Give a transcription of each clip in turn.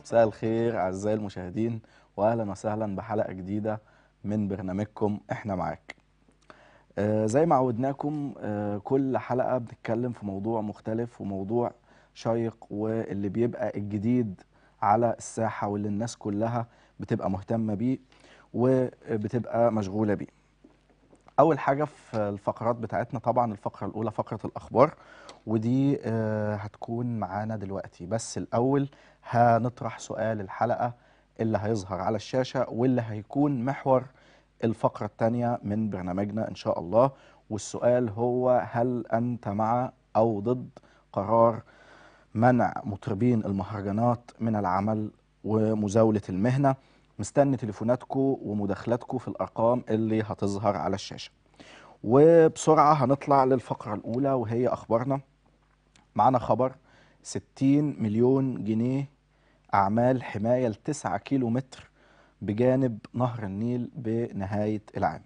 مساء الخير أعزائي المشاهدين وأهلا وسهلا بحلقة جديدة من برنامجكم إحنا معاك آه زي ما عودناكم آه كل حلقة بنتكلم في موضوع مختلف وموضوع شيق واللي بيبقى الجديد على الساحة واللي الناس كلها بتبقى مهتمة بيه وبتبقى مشغولة بيه أول حاجة في الفقرات بتاعتنا طبعا الفقرة الأولى فقرة الأخبار ودي آه، هتكون معانا دلوقتي بس الأول هنطرح سؤال الحلقة اللي هيظهر على الشاشة واللي هيكون محور الفقرة الثانية من برنامجنا إن شاء الله والسؤال هو هل أنت مع أو ضد قرار منع مطربين المهرجانات من العمل ومزاولة المهنة مستني تليفوناتكم ومداخلاتكم في الأرقام اللي هتظهر على الشاشة وبسرعة هنطلع للفقرة الأولى وهي أخبارنا معانا خبر 60 مليون جنيه أعمال حماية لتسعة كيلو متر بجانب نهر النيل بنهاية العام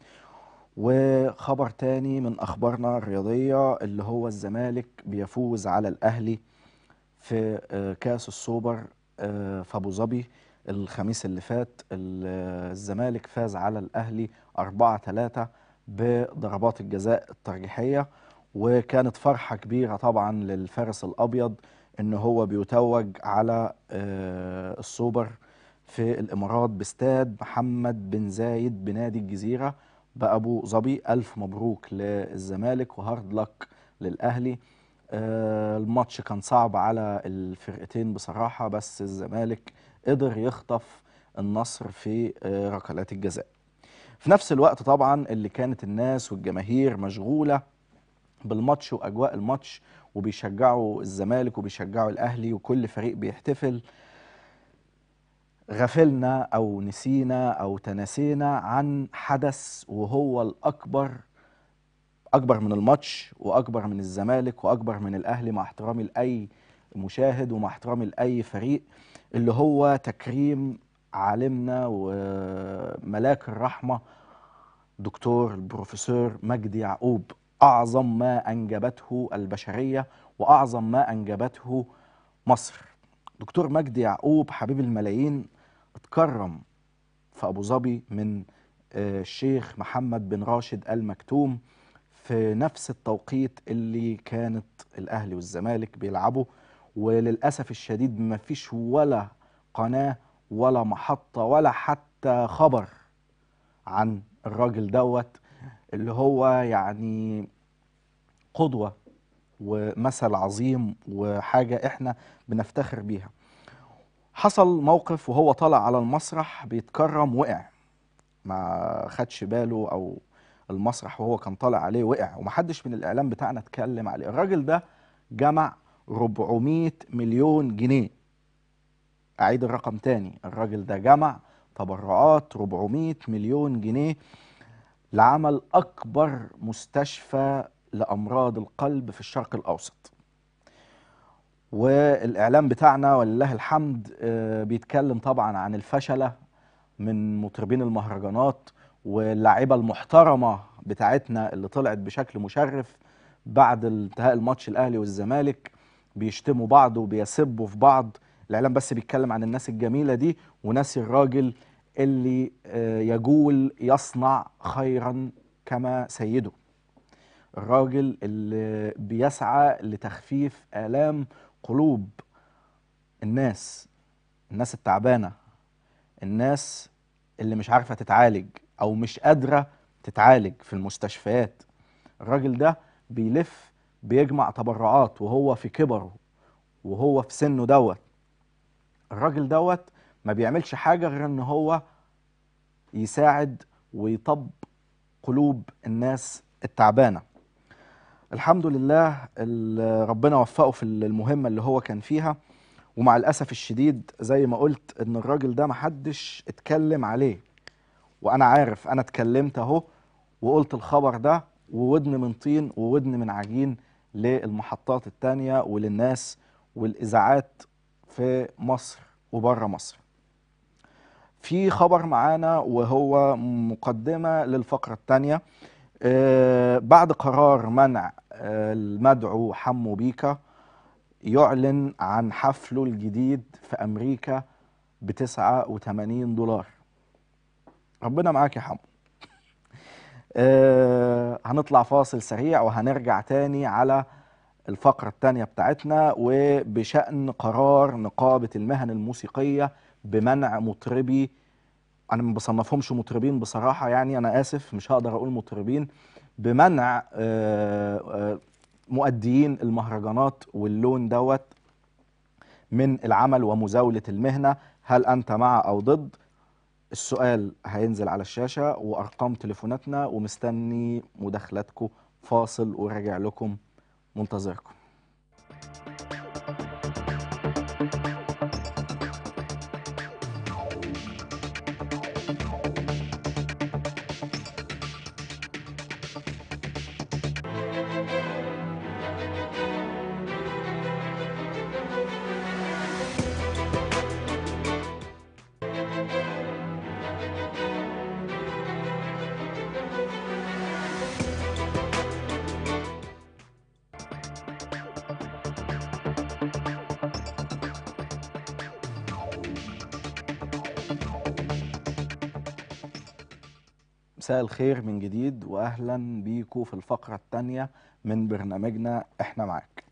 وخبر تاني من أخبارنا الرياضية اللي هو الزمالك بيفوز على الأهلي في آه، كاس السوبر آه، في أبو ظبي الخميس اللي فات ال- الزمالك فاز على الأهلي 4-3 بضربات الجزاء الترجيحية وكانت فرحة كبيرة طبعا للفارس الأبيض إن هو بيتوج على آه، السوبر في الإمارات باستاد محمد بن زايد بنادي الجزيرة بأبو ظبي ألف مبروك للزمالك وهارد لك للأهلي آه، الماتش كان صعب على الفرقتين بصراحة بس الزمالك قدر يخطف النصر في آه، ركلات الجزاء في نفس الوقت طبعا اللي كانت الناس والجماهير مشغولة بالماتش وأجواء الماتش وبيشجعوا الزمالك وبيشجعوا الأهلي وكل فريق بيحتفل غفلنا أو نسينا أو تناسينا عن حدث وهو الأكبر أكبر من الماتش وأكبر من الزمالك وأكبر من الأهلي مع احترامي لأي مشاهد ومع احترامي لأي فريق اللي هو تكريم عالمنا وملاك الرحمة دكتور البروفيسور مجدي يعقوب أعظم ما أنجبته البشرية وأعظم ما أنجبته مصر دكتور مجدي يعقوب حبيب الملايين اتكرم في أبو ظبي من آه، الشيخ محمد بن راشد المكتوم في نفس التوقيت اللي كانت الأهلي والزمالك بيلعبوا وللأسف الشديد ما فيش ولا قناة ولا محطة ولا حتى خبر عن الراجل دوت اللي هو يعني قدوة ومثل عظيم وحاجة احنا بنفتخر بيها حصل موقف وهو طالع على المسرح بيتكرم وقع ما خدش باله او المسرح وهو كان طالع عليه وقع ومحدش من الاعلام بتاعنا اتكلم عليه الراجل ده جمع 400 مليون جنيه اعيد الرقم تاني الراجل ده جمع تبرعات 400 مليون جنيه لعمل اكبر مستشفى لامراض القلب في الشرق الاوسط والاعلام بتاعنا ولله الحمد آه، بيتكلم طبعا عن الفشله من مطربين المهرجانات واللاعيبه المحترمه بتاعتنا اللي طلعت بشكل مشرف بعد انتهاء الماتش الاهلي والزمالك بيشتموا بعض وبيسبوا في بعض الاعلام بس بيتكلم عن الناس الجميله دي وناسي الراجل اللي آه، يجول يصنع خيرا كما سيده الراجل اللي بيسعى لتخفيف آلام قلوب الناس الناس التعبانة الناس اللي مش عارفة تتعالج أو مش قادرة تتعالج في المستشفيات الراجل ده بيلف بيجمع تبرعات وهو في كبره وهو في سنه دوت الراجل دوت ما بيعملش حاجة غير ان هو يساعد ويطب قلوب الناس التعبانة الحمد لله ال- ربنا وفقه في المهمة اللي هو كان فيها ومع الأسف الشديد زي ما قلت إن الراجل ده محدش اتكلم عليه وأنا عارف أنا اتكلمت أهو وقلت الخبر ده وودن من طين وودن من عجين للمحطات التانية وللناس والإذاعات في مصر وبره مصر في خبر معانا وهو مقدمة للفقرة الثانية بعد قرار منع آه، المدعو حمو بيكا يعلن عن حفله الجديد في أمريكا ب 89 دولار ربنا معاك يا حمو آه هنطلع فاصل سريع وهنرجع تاني على الفقرة التانية بتاعتنا وبشأن قرار نقابة المهن الموسيقية بمنع مطربي أنا ما بصنفهمش مطربين بصراحة يعني أنا آسف مش هقدر أقول مطربين بمنع آه، آه، مؤديين المهرجانات واللون دوت من العمل ومزاولة المهنة هل أنت مع أو ضد السؤال هينزل على الشاشة وأرقام تليفوناتنا ومستني مداخلاتكم فاصل وراجع لكم منتظركم مساء الخير من جديد واهلا بيكم في الفقره الثانيه من برنامجنا احنا معاك.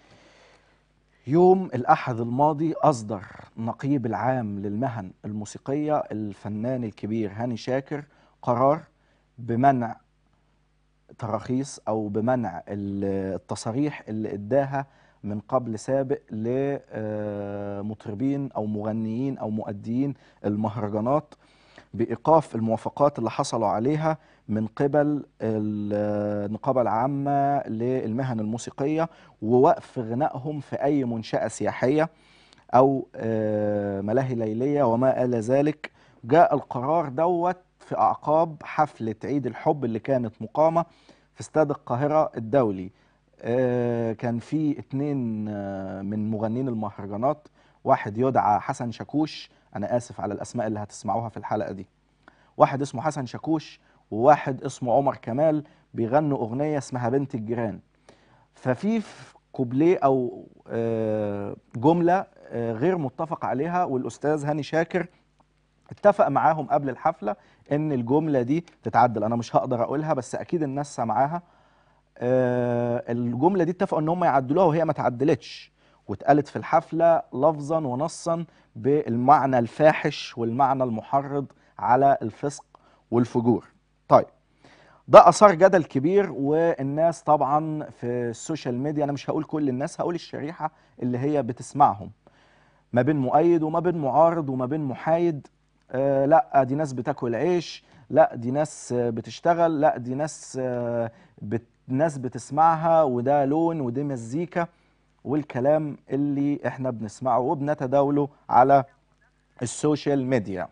يوم الاحد الماضي اصدر نقيب العام للمهن الموسيقيه الفنان الكبير هاني شاكر قرار بمنع تراخيص او بمنع ال- التصاريح اللي اداها من قبل سابق لمطربين او مغنيين او مؤديين المهرجانات بايقاف الموافقات اللي حصلوا عليها من قبل النقابه العامه للمهن الموسيقيه ووقف غنائهم في اي منشاه سياحيه او آه، ملاهي ليليه وما الى ذلك جاء القرار دوت في اعقاب حفله عيد الحب اللي كانت مقامه في استاد القاهره الدولي آه، كان في اتنين آه، من مغنين المهرجانات واحد يدعى حسن شاكوش انا اسف على الاسماء اللي هتسمعوها في الحلقه دي واحد اسمه حسن شاكوش وواحد اسمه عمر كمال بيغنوا اغنيه اسمها بنت الجيران ففي في كوبليه او آه، جمله آه، غير متفق عليها والاستاذ هاني شاكر اتفق معاهم قبل الحفله ان الجمله دي تتعدل انا مش هقدر اقولها بس اكيد الناس سامعاها آه، الجمله دي اتفقوا ان هم يعدلوها وهي ما تعدلتش واتقالت في الحفله لفظا ونصا بالمعنى الفاحش والمعنى المحرض على الفسق والفجور طيب ده اثار جدل كبير والناس طبعا في السوشيال ميديا انا مش هقول كل الناس هقول الشريحه اللي هي بتسمعهم ما بين مؤيد وما بين معارض وما بين محايد آه لا دي ناس بتاكل عيش لا دي ناس آه، بتشتغل لا دي ناس آه بت ناس بتسمعها وده لون ودي مزيكا والكلام اللي احنا بنسمعه وبنتداوله على السوشيال ميديا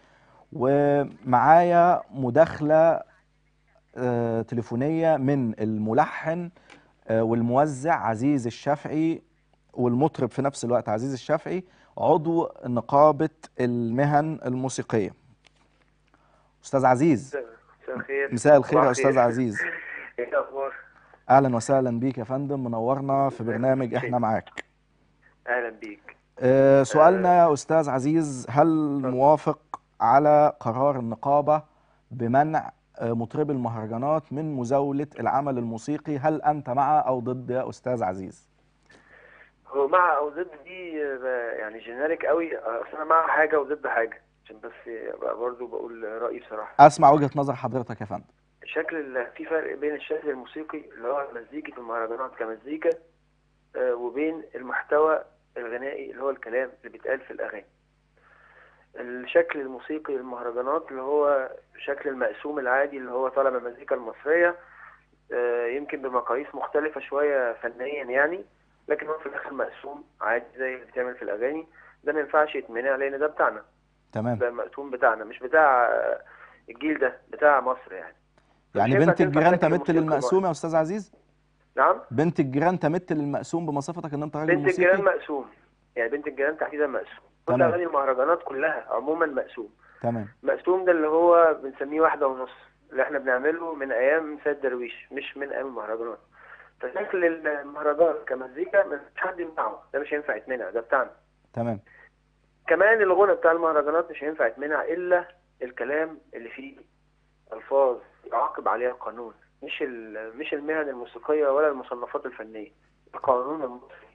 ومعايا مداخلة آه، تليفونية من الملحن آه، والموزع عزيز الشافعي والمطرب في نفس الوقت عزيز الشافعي عضو نقابة المهن الموسيقية أستاذ عزيز مساء الخير مساء الخير صباح يا أستاذ الخير. عزيز ايه الاخبار أهلا وسهلا بيك يا فندم منورنا في برنامج إحنا معاك اهلا بيك آه، سؤالنا يا أستاذ عزيز هل موافق على قرار النقابة بمنع آه، مطربي المهرجانات من مزاولة العمل الموسيقي هل أنت مع أو ضد يا أستاذ عزيز هو مع او ضد دي آه، يعني جينيريك قوي آه، اصل انا مع حاجه وضد حاجه عشان بس ابقى برضو بقول رايي بصراحه أسمع وجهة نظر حضرتك يا فندم شكل ال- في فرق بين الشكل الموسيقي اللي هو مزيكة المهرجانات كمزيكا آه، وبين المحتوى الغنائي اللي هو الكلام اللي بيتقال في الاغاني الشكل الموسيقي للمهرجانات اللي هو شكل المقسوم العادي اللي هو طالع من المزيكا المصرية آه، يمكن بمقاييس مختلفة شوية فنيا يعني لكن هو في الآخر مقسوم عادي زي اللي بيتعمل في الأغاني ده ما ينفعش يتمنع لأن ده بتاعنا تمام ده المقسوم بتاعنا مش بتاع آه، الجيل ده بتاع مصر يعني يعني مش هينفع بنت تنفع الجيران شكل تمت موسيقي للمقسوم يا أستاذ عزيز نعم بنت الجيران تمت للمقسوم بمصفتك إن أنت راجل بنت الجيران موسيقي مقسوم يعني بنت الجيران تحديدا مقسوم كل تمام. أغاني المهرجانات كلها عموما مقسوم تمام مقسوم ده اللي هو بنسميه واحدة ونص اللي احنا بنعمله من أيام سيد درويش مش من أيام المهرجانات فشكل المهرجان كمزيكا مش حد يمنعه ده مش هينفع يتمنع ده بتاعنا تمام كمان الغنى بتاع المهرجانات مش هينفع يتمنع الا الكلام اللي فيه الفاظ يعاقب عليها القانون مش ال- مش المهن الموسيقيه ولا المصنفات الفنيه القانون المصري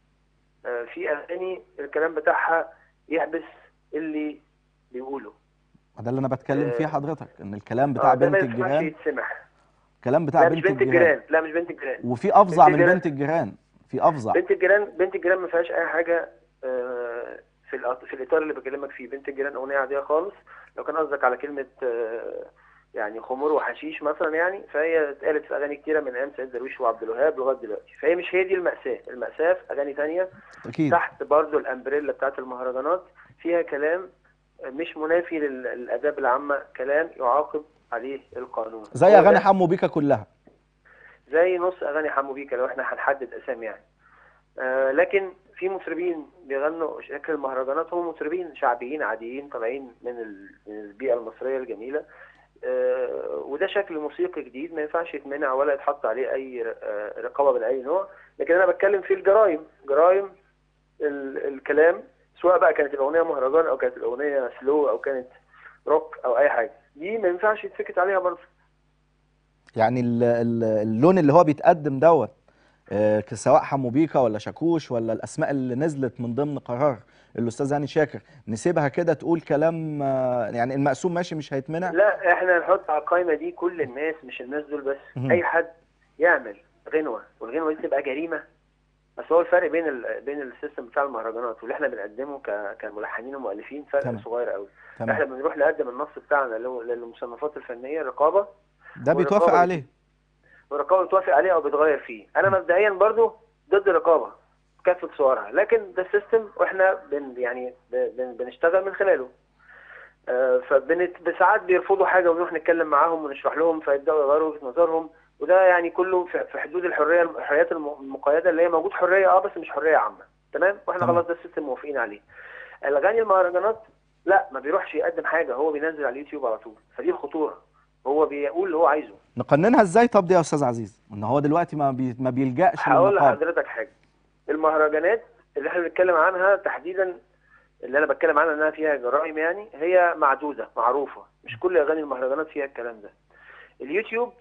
آه، في اغاني الكلام بتاعها يحبس اللي بيقوله ده اللي انا بتكلم آه، فيه حضرتك ان الكلام بتاع آه، ده بنت ما ينفعش الجيران يتسمح الكلام بتاع لا مش بنت بنت الجيران الجيران لا مش بنت الجيران وفي افظع بنت من الجيران- بنت الجيران في افظع بنت الجيران بنت الجيران ما فيهاش اي حاجه آه، في الأط- في الاطار اللي بكلمك فيه بنت الجيران اغنيه عاديه خالص لو كان قصدك على كلمه آه، يعني خمور وحشيش مثلا يعني فهي اتقالت في اغاني كتيره من ايام سيد درويش وعبد الوهاب لغايه دلوقتي فهي مش هي دي المأساة المأساة في اغاني تانية اكيد تحت برضو الامبريلا بتاعت المهرجانات فيها كلام مش منافي لل- للاداب العامه كلام يعاقب عليه القانون زي هو اغاني ده حمو بيكا كلها زي نص اغاني حمو بيكا لو احنا هنحدد اسامي يعني آه لكن في مطربين بيغنوا شكل المهرجانات هم مطربين شعبيين عاديين طالعين من ال- من البيئه المصريه الجميله آه وده شكل موسيقي جديد ما ينفعش يتمنع ولا يتحط عليه اي ر- آه، رقابه من اي نوع لكن انا بتكلم في الجرايم جرايم ال- الكلام سواء بقى كانت الاغنيه مهرجان او كانت الاغنيه سلو او كانت روك او اي حاجه دي ما ينفعش يتسكت عليها برضه يعني ال- ال- اللون اللي هو بيتقدم دوت آه، سواء حمو بيكا ولا شاكوش ولا الاسماء اللي نزلت من ضمن قرار الاستاذ هاني شاكر نسيبها كده تقول كلام آه، يعني المقسوم ماشي مش هيتمنع لا احنا هنحط على القائمه دي كل الناس مش الناس دول بس مهم. اي حد يعمل غنوه والغنوه دي تبقى جريمه بس هو الفرق بين ال... بين السيستم بتاع المهرجانات واللي احنا بنقدمه ك... كملحنين ومؤلفين فرق تمام. صغير قوي احنا تمام بنروح نقدم النص بتاعنا لل- للمصنفات الفنيه رقابه ده بيتوافق والرقابة عليه والرقابه بتوافق عليه او بتغير فيه انا مبدئيا برضو ضد الرقابه كافه صورها لكن ده السيستم واحنا بن يعني بن بنشتغل من خلاله آه، فبنت ساعات بيرفضوا حاجه ونروح نتكلم معاهم ونشرح لهم فيبداوا يغيروا وجهه نظرهم وده يعني كله في في حدود الحريه الحريات الم- المقيده اللي هي موجود حريه اه بس مش حريه عامه تمام واحنا تمام. خلاص ده السيستم موافقين عليه الاغاني المهرجانات لا ما بيروحش يقدم حاجه هو بينزل على اليوتيوب على طول فدي الخطوره هو بيقول اللي هو عايزه نقننها ازاي طب دي يا استاذ عزيز ان هو دلوقتي ما بي ما بيلجاش هقول للنقاب لحضرتك حاجه المهرجانات اللي احنا بنتكلم عنها تحديدا اللي انا بتكلم عنها انها فيها جرائم يعني هي معدوده معروفه مش كل اغاني المهرجانات فيها الكلام ده اليوتيوب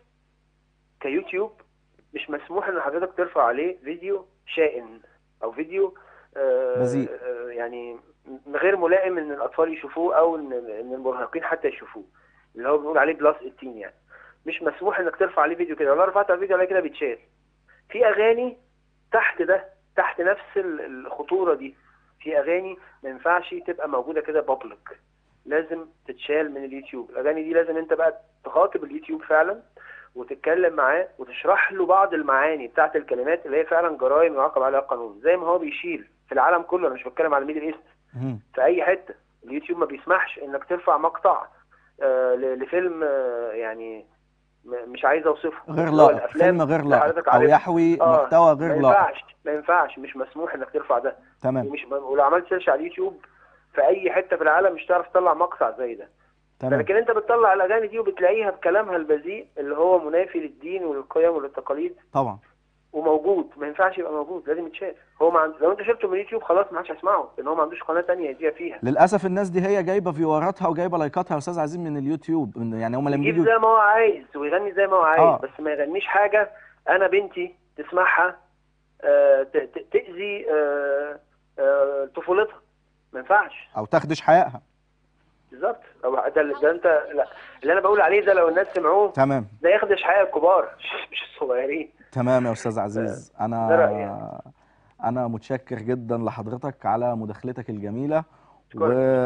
كيوتيوب مش مسموح ان حضرتك ترفع عليه فيديو شائن او فيديو آه بذيء. آه يعني م- غير ملائم ان الاطفال يشوفوه او ان ان المراهقين حتى يشوفوه اللي هو بنقول عليه بلس 18 يعني مش مسموح انك ترفع عليه فيديو كده لو رفعت على الفيديو على كده بيتشال في اغاني تحت ده تحت نفس ال- الخطوره دي في اغاني ما ينفعش تبقى موجوده كده بابليك لازم تتشال من اليوتيوب الاغاني دي لازم انت بقى تخاطب اليوتيوب فعلا وتتكلم معاه وتشرح له بعض المعاني بتاعت الكلمات اللي هي فعلا جرائم يعاقب عليها القانون زي ما هو بيشيل في العالم كله انا مش بتكلم على الميدل ايست مهم. في اي حته اليوتيوب ما بيسمحش انك ترفع مقطع آه، ل- لفيلم آه، يعني م- مش عايز اوصفه غير اللي هو لائق الأفلام فيلم غير اللي لائق حضرتك او عارفها. يحوي آه، محتوى ما غير لائق ينفعش ما ينفعش مش مسموح انك ترفع ده تمام ومش ولو عملت سيرش على اليوتيوب في اي حته في العالم مش هتعرف تطلع مقطع زي ده تمام لكن انت بتطلع الاغاني دي وبتلاقيها بكلامها البذيء اللي هو منافي للدين وللقيم وللتقاليد طبعا وموجود ما ينفعش يبقى موجود لازم يتشاف هو ما عند... لو انت شفته من اليوتيوب خلاص ما حدش هيسمعه لان هو ما عندوش قناه تانية يذيع فيها للاسف الناس دي هي جايبه فيوراتها وجايبه لايكاتها يا استاذ عزيز من اليوتيوب إن- يعني هم لما يجيب بيجوا زي ما هو عايز ويغني زي ما هو عايز آه. بس ما يغنيش حاجه انا بنتي تسمعها آه ت... ت... تاذي آه آه طفولتها ما ينفعش او تخدش حيائها بالظبط أو ده, ده انت لا اللي انا بقول عليه ده لو الناس سمعوه تمام ده يخدش حياة الكبار مش الصغيرين تمام يا استاذ عزيز ده انا رأيي انا متشكر جدا لحضرتك على مداخلتك الجميله شكراً.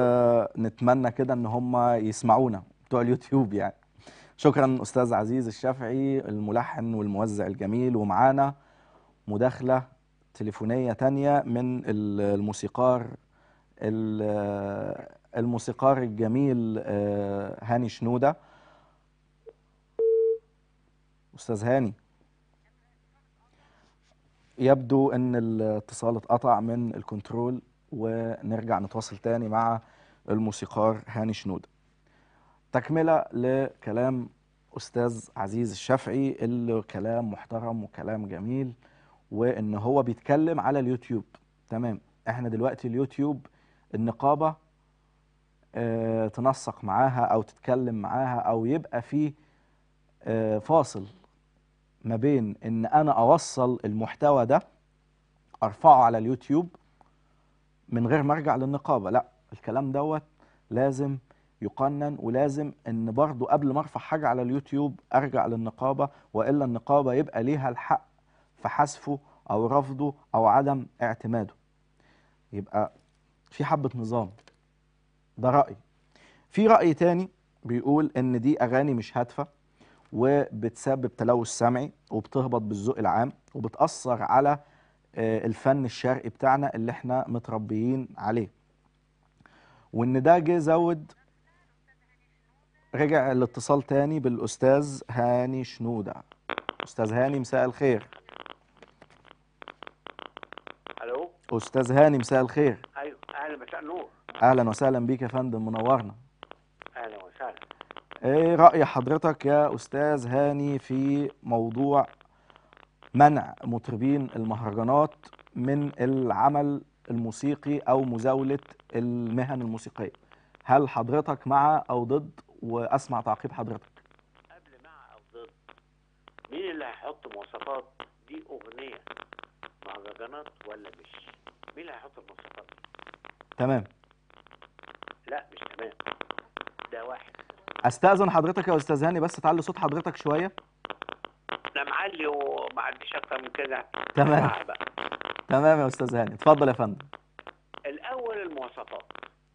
ونتمنى كده ان هم يسمعونا بتوع اليوتيوب يعني شكرا استاذ عزيز الشافعي الملحن والموزع الجميل ومعانا مداخله تليفونيه تانية من ال- الموسيقار ال- الموسيقار الجميل آه، هاني شنوده استاذ هاني يبدو ان الاتصال اتقطع من الكنترول ونرجع نتواصل تاني مع الموسيقار هاني شنودة تكملة لكلام استاذ عزيز الشافعي اللي كلام محترم وكلام جميل وان هو بيتكلم على اليوتيوب تمام احنا دلوقتي اليوتيوب النقابه آه، تنسق معاها او تتكلم معاها او يبقى في آه، فاصل ما بين ان انا اوصل المحتوى ده ارفعه على اليوتيوب من غير ما ارجع للنقابه لا الكلام دوت لازم يقنن ولازم ان برضو قبل ما ارفع حاجه على اليوتيوب ارجع للنقابه والا النقابه يبقى ليها الحق في حذفه او رفضه او عدم اعتماده يبقى في حبه نظام ده راي في راي تاني بيقول ان دي اغاني مش هادفه وبتسبب تلوث سمعي وبتهبط بالذوق العام وبتاثر على آه، الفن الشرقي بتاعنا اللي احنا متربيين عليه وان ده جه زود رجع الاتصال تاني بالاستاذ هاني شنوده استاذ هاني مساء الخير الو استاذ هاني مساء الخير ايوه اهلا مساء النور اهلا وسهلا بيك يا فندم منورنا اهلا وسهلا ايه راي حضرتك يا استاذ هاني في موضوع منع مطربين المهرجانات من العمل الموسيقي او مزاوله المهن الموسيقيه هل حضرتك مع او ضد واسمع تعقيب حضرتك قبل مع او ضد مين اللي هيحط مواصفات دي اغنيه مهرجانات ولا مش مين اللي هيحط المواصفات تمام لا مش تمام ده واحد استاذن حضرتك يا استاذ هاني بس تعلي صوت حضرتك شويه انا معلي وما عنديش اكتر من كده تمام. ساعة بقى تمام يا استاذ هاني اتفضل يا فندم الاول المواصفات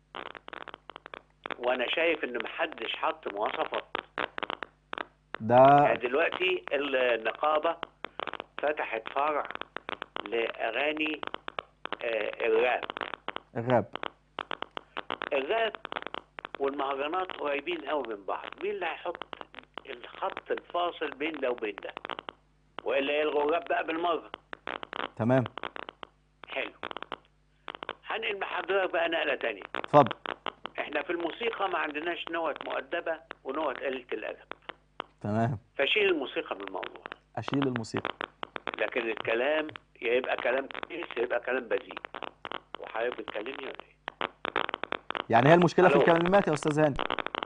وانا شايف ان محدش حط مواصفات ده يعني دلوقتي النقابة فتحت فرع لأغاني آه، الراب الراب الراب والمهرجانات قريبين قوي من بعض مين اللي هيحط الخط الفاصل بين ده وبين ده والا يلغوا الراب بقى بالمره تمام حلو هنقل مع حضرتك بقى نقله تانية اتفضل احنا في الموسيقى ما عندناش نوع مؤدبه ونوع قلة الادب تمام فشيل الموسيقى من الموضوع اشيل الموسيقى لكن الكلام يا يبقى كلام كويس يا يبقى كلام بذيء وحضرتك بتكلمني ولا ايه؟ يعني هي المشكله في ألو. الكلمات يا استاذ هاني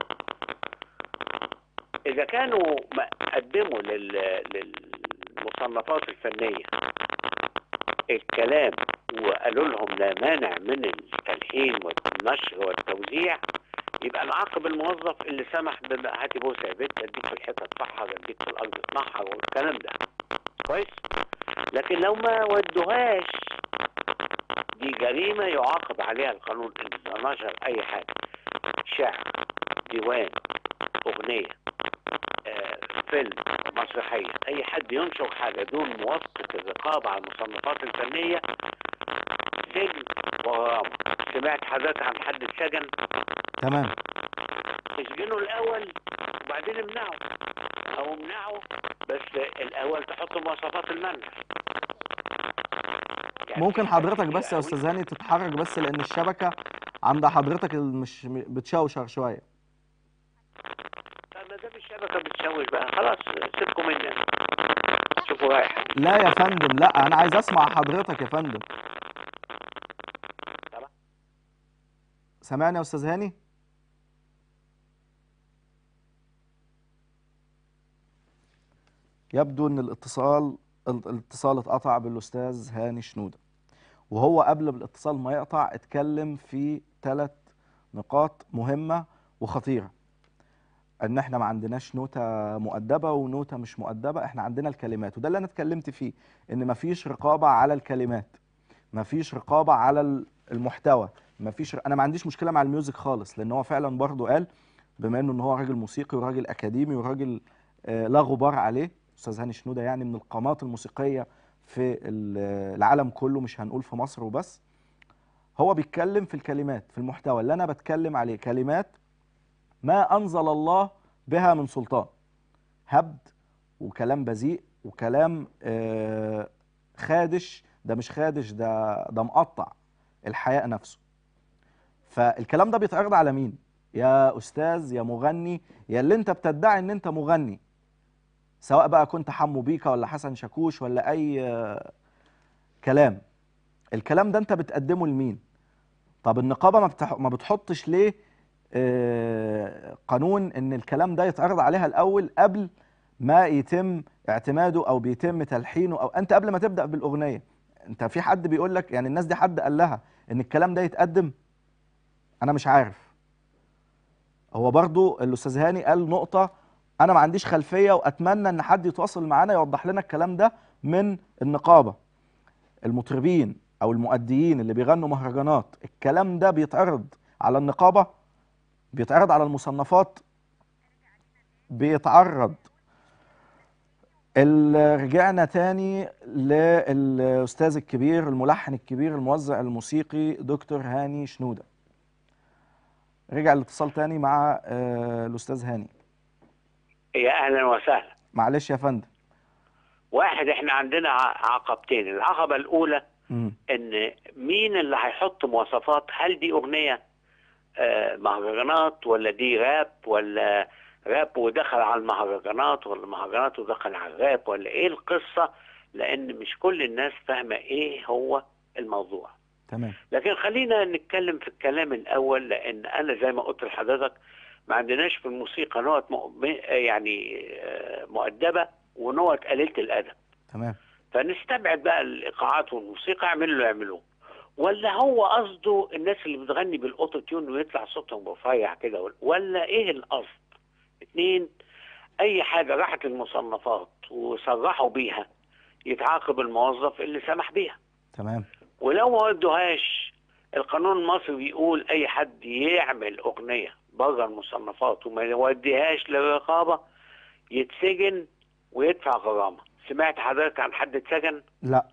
إذا كانوا ما قدموا لل... للمصنفات الفنية الكلام وقالوا لهم لا مانع من التلحين والنشر والتوزيع يبقى نعاقب الموظف اللي سمح بما هاتي بوسه يا بنت اديك في الحته تفحر اديك في الارض تنحر والكلام ده كويس لكن لو ما ودوهاش دي جريمه يعاقب عليها القانون اذا نشر اي حاجه شعر ديوان اغنيه آه، فيلم مسرحيه اي حد ينشر حاجه دون موافقه الرقابه على المصنفات الفنيه سجن وغرامه سمعت حضرتك عن حد اتسجن تمام اسجنه الاول وبعدين امنعه او امنعه بس الاول تحط مواصفات المنع يعني ممكن في حاجات حضرتك كتير بس يا قوي. استاذ هاني تتحرك بس لان الشبكه عند حضرتك مش بتشوشر شويه طب ما دام الشبكه بتشوش بقى خلاص سيبكم مني أنا. شوفوا رايح لا يا فندم لا انا عايز اسمع حضرتك يا فندم طبعا. سامعني يا استاذ هاني يبدو ان الاتصال الاتصال اتقطع بالاستاذ هاني شنوده وهو قبل الاتصال ما يقطع اتكلم في ثلاث نقاط مهمه وخطيره ان احنا ما عندناش نوتة مؤدبة ونوتة مش مؤدبة احنا عندنا الكلمات وده اللي انا اتكلمت فيه ان ما فيش رقابة على الكلمات ما فيش رقابة على ال- المحتوى ما فيش انا ما عنديش مشكلة مع الميوزك خالص لان هو فعلا برضه قال بما انه ان هو راجل موسيقي وراجل اكاديمي وراجل آه، لا غبار عليه استاذ هاني شنودة يعني من القامات الموسيقية في ال- العالم كله مش هنقول في مصر وبس هو بيتكلم في الكلمات في المحتوى اللي انا بتكلم عليه كلمات ما انزل الله بها من سلطان هبد وكلام بذيء وكلام آه، خادش ده مش خادش ده ده مقطع الحياء نفسه فالكلام ده بيتعرض على مين يا استاذ يا مغني يا اللي انت بتدعي ان انت مغني سواء بقى كنت حمو بيكا ولا حسن شاكوش ولا اي آه، كلام الكلام ده انت بتقدمه لمين طب النقابه ما, بتح... ما بتحطش ليه آه، قانون ان الكلام ده يتعرض عليها الاول قبل ما يتم اعتماده او بيتم تلحينه او انت قبل ما تبدا بالاغنيه انت في حد بيقول لك يعني الناس دي حد قال لها ان الكلام ده يتقدم انا مش عارف هو برضو الاستاذ هاني قال نقطه انا ما عنديش خلفيه واتمنى ان حد يتواصل معانا يوضح لنا الكلام ده من النقابه المطربين او المؤديين اللي بيغنوا مهرجانات الكلام ده بيتعرض على النقابه بيتعرض على المصنفات بيتعرض ال- رجعنا تاني للاستاذ الكبير الملحن الكبير الموزع الموسيقي دكتور هاني شنوده رجع الاتصال تاني مع آه، الاستاذ هاني يا اهلا وسهلا معلش يا فندم واحد احنا عندنا ع- عقبتين العقبه الاولى مم. ان مين اللي هيحط مواصفات هل دي اغنيه آه، مهرجانات ولا دي راب ولا راب ودخل على المهرجانات ولا مهرجانات ودخل على الراب ولا ايه القصه لان مش كل الناس فاهمه ايه هو الموضوع تمام لكن خلينا نتكلم في الكلام الاول لان انا زي ما قلت لحضرتك ما عندناش في الموسيقى نوع مؤ- يعني آه، مؤدبه ونوع قليله الادب تمام فنستبعد بقى الايقاعات والموسيقى اعملوا اللي يعملوه ولا هو قصده الناس اللي بتغني بالاوتو تيون ويطلع صوتهم رفيع كده ولا ايه القصد؟ اتنين اي حاجه راحت المصنفات وصرحوا بيها يتعاقب الموظف اللي سمح بيها تمام ولو ما ودوهاش القانون المصري بيقول اي حد يعمل اغنيه بره المصنفات وما يوديهاش للرقابه يتسجن ويدفع غرامه سمعت حضرتك عن حد اتسجن لا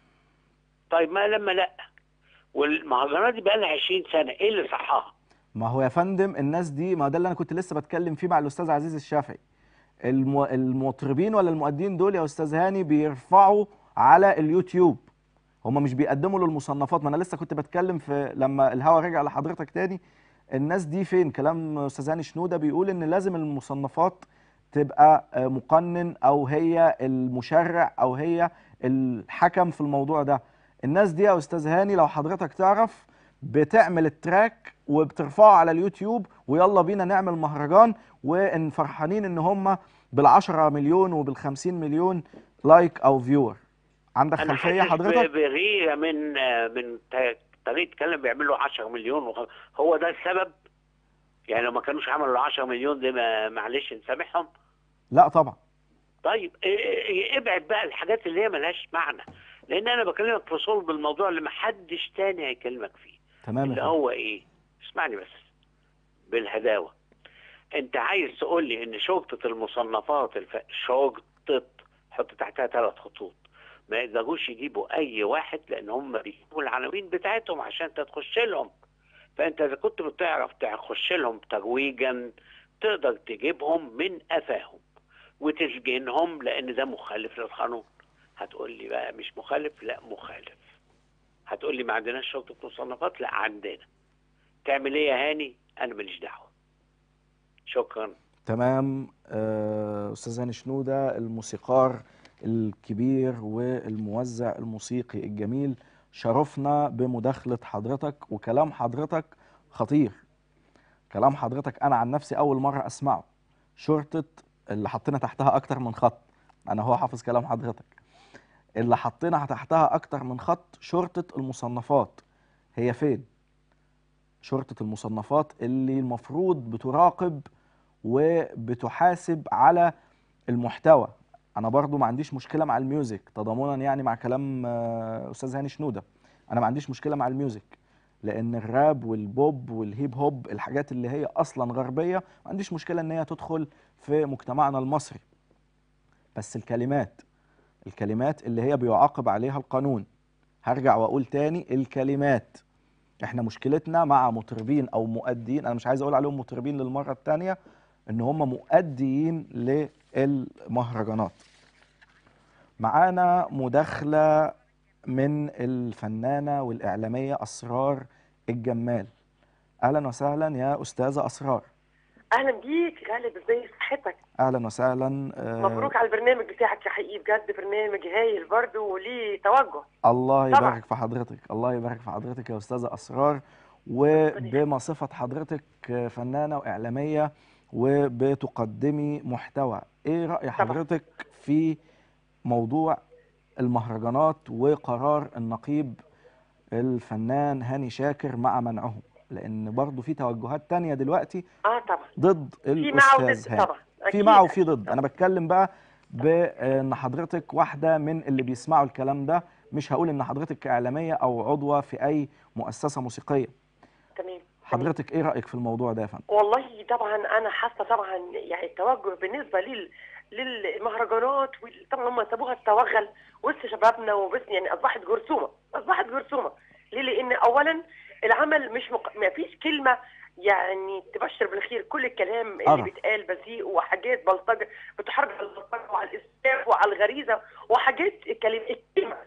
طيب ما لما لا والمهرجانات دي بقى لها 20 سنه ايه اللي صحها ما هو يا فندم الناس دي ما ده اللي انا كنت لسه بتكلم فيه مع الاستاذ عزيز الشافعي الم... المطربين ولا المؤدين دول يا استاذ هاني بيرفعوا على اليوتيوب هم مش بيقدموا للمصنفات ما انا لسه كنت بتكلم في لما الهوا رجع لحضرتك تاني الناس دي فين كلام استاذ هاني شنوده بيقول ان لازم المصنفات تبقى آه، مقنن او هي المشرع او هي الحكم في الموضوع ده الناس دي يا استاذ هاني لو حضرتك تعرف بتعمل التراك وبترفعه على اليوتيوب ويلا بينا نعمل مهرجان وان فرحانين ان هم بال10 مليون وبال50 مليون لايك او فيور عندك انا خلفيه حاسس حضرتك بغيره من آه، من ت- طريقه كلام بيعملوا 10 مليون وخ- هو ده السبب يعني لو ما كانوش عملوا 10 مليون دي ما- معلش نسامحهم لا طبعا طيب إيه- إيه- ابعد بقى الحاجات اللي هي ملهاش معنى لان انا بكلمك في صلب الموضوع اللي محدش تاني هيكلمك فيه تمام يا اللي فندم. هو ايه اسمعني بس بالهداوه انت عايز تقول لي ان شرطه المصنفات الف... شرطه حط تحتها ثلاث خطوط ما يقدروش يجيبوا اي واحد لان هم بيجيبوا العناوين بتاعتهم عشان انت تخش لهم فانت اذا كنت بتعرف تخش لهم ترويجا تقدر تجيبهم من قفاهم وتسجنهم لان ده مخالف للقانون هتقول لي بقى مش مخالف لا مخالف هتقول لي ما عندناش شرطه مصنفات لا عندنا تعمل ايه يا هاني انا ماليش دعوه شكرا تمام آه، استاذ هاني شنوده الموسيقار الكبير والموزع الموسيقي الجميل شرفنا بمداخله حضرتك وكلام حضرتك خطير كلام حضرتك انا عن نفسي اول مره اسمعه شرطه اللي حطينا تحتها اكتر من خط انا هو حافظ كلام حضرتك اللي حطينا تحتها اكتر من خط شرطه المصنفات هي فين شرطه المصنفات اللي المفروض بتراقب وبتحاسب على المحتوى انا برضو ما عنديش مشكله مع الميوزك تضامنا يعني مع كلام آه، استاذ هاني شنوده انا ما عنديش مشكله مع الميوزك لان الراب والبوب والهيب هوب الحاجات اللي هي اصلا غربيه ما عنديش مشكله ان هي تدخل في مجتمعنا المصري بس الكلمات الكلمات اللي هي بيعاقب عليها القانون هرجع واقول تاني الكلمات احنا مشكلتنا مع مطربين او مؤدين انا مش عايز اقول عليهم مطربين للمره الثانيه ان هم مؤديين للمهرجانات معانا مداخله من الفنانه والاعلاميه اسرار الجمال اهلا وسهلا يا استاذه اسرار اهلا بيك غالب ازاي صحتك اهلا وسهلا آه، مبروك على البرنامج بتاعك يا حقيقي بجد برنامج هايل برضه وليه توجه الله طبعا. يبارك في حضرتك الله يبارك في حضرتك يا استاذه اسرار يخليك. وبما صفه حضرتك فنانه واعلاميه وبتقدمي محتوى ايه راي حضرتك في موضوع المهرجانات وقرار النقيب الفنان هاني شاكر مع منعهم لان برضه في توجهات تانية دلوقتي اه طبعا ضد في مع الاستاذ وضد هاني طبعا في أكيد. مع وفي ضد انا بتكلم بقى بان حضرتك واحده من اللي بيسمعوا الكلام ده مش هقول ان حضرتك كاعلاميه او عضوه في اي مؤسسه موسيقيه تمام تمام. حضرتك ايه رايك في الموضوع ده يا فندم والله طبعا انا حاسه طبعا يعني التوجه بالنسبه لل للمهرجانات وال- طبعا هم سابوها تتوغل وسط شبابنا وبس يعني اصبحت جرثومه اصبحت جرثومه ليه؟ لان اولا العمل مش مق... ما فيش كلمه يعني تبشر بالخير كل الكلام اللي قرف. بيتقال بذيء وحاجات بلطجه بتحرض على البلطجه وعلى الاسفاف وعلى الغريزه وحاجات كلمه الكلمه